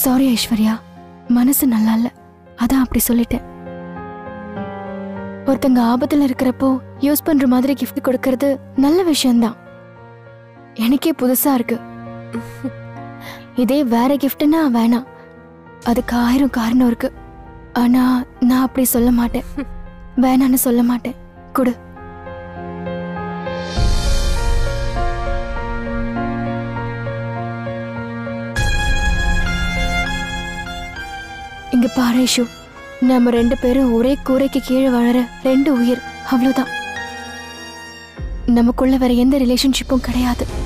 sorry Aishwarya மனசு நல்லா இல்ல அதான் அப்படி சொல்லிட்டேன் ஒருத்தங்க ஆபத்துல இருக்கிறப்போ யூஸ் பண்ற மாதிரி கிஃப்ட் கொடுக்கறது நல்ல விஷயம்தான் எனக்கே புதுசா இருக்கு இதே வேற கிஃப்ட்னா வேணாம் அதுக்கு ஆயிரம் காரணம் இருக்கு ஆனா நான் அப்படி சொல்ல மாட்டேன் வேணான்னு சொல்ல மாட்டேன் கொடு இங்க பாரு ஐஷு நம்ம ரெண்டு பேரும் ஒரே கூரைக்கு கீழே வாழற ரெண்டு உயிர் அவ்வளவுதான் நமக்குள்ள வேற எந்த ரிலேஷன்ஷிப்பும் கிடையாது